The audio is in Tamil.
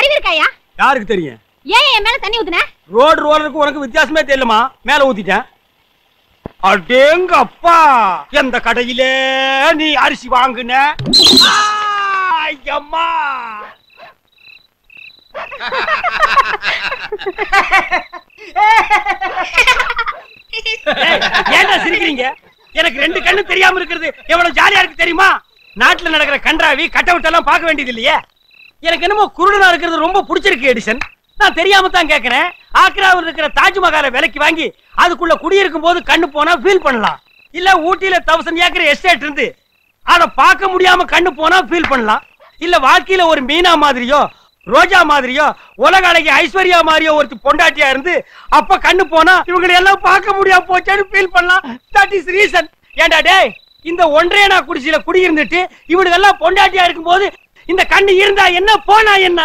அறிவு இருக்காயா யாருக்கு தெரியும் ஏன் என் மேல தண்ணி ஊத்துன ரோடு ரோலருக்கு உனக்கு வித்தியாசமே தெரியலமா மேல ஊத்திட்டேன் அடேங்க அப்பா எந்த கடையிலே நீ அரிசி வாங்குன ஆ, ஐயம்மா ஏய், ஏன்டா சிரிக்கிறீங்க எனக்கு ரெண்டு கண்ணு தெரியாம இருக்கிறது எவ்வளவு ஜாலியா இருக்கு தெரியுமா நாட்டுல நடக்கிற கன்றாவி கட்டவுட் எல்லாம் பார்க்க வேண்டியது இல்லையே எனக்கு என்னமோ குருடனா இருக்கிறது ரொம்ப பிடிச்சிருக்கு எடிசன் நான் தெரியாம தான் கேக்குறேன் ஆக்ராவில் இருக்கிற தாஜ்மஹாலை விலைக்கு வாங்கி அதுக்குள்ள குடியிருக்கும் போது கண்ணு போனா ஃபீல் பண்ணலாம் இல்ல ஊட்டியில தௌசண்ட் ஏக்கர் எஸ்டேட் இருந்து அத பார்க்க முடியாம கண்ணு போனா ஃபீல் பண்ணலாம் இல்ல வாழ்க்கையில ஒரு மீனா மாதிரியோ ரோஜா மாதிரியோ உலக அழகி ஐஸ்வர்யா மாதிரியோ ஒருத்தி பொண்டாட்டியா இருந்து அப்ப கண்ணு போனா இவங்களை எல்லாம் பார்க்க முடியாம போச்சேன்னு ஃபீல் பண்ணலாம் தட் இஸ் ரீசன் ஏண்டா டேய் இந்த ஒன்றே நான் குடிசையில குடியிருந்துட்டு இவனுக்கு எல்லாம் பொண்டாட்டியா இருக்கும்போது இந்த கண்ணு இருந்தா என்ன போனா என்ன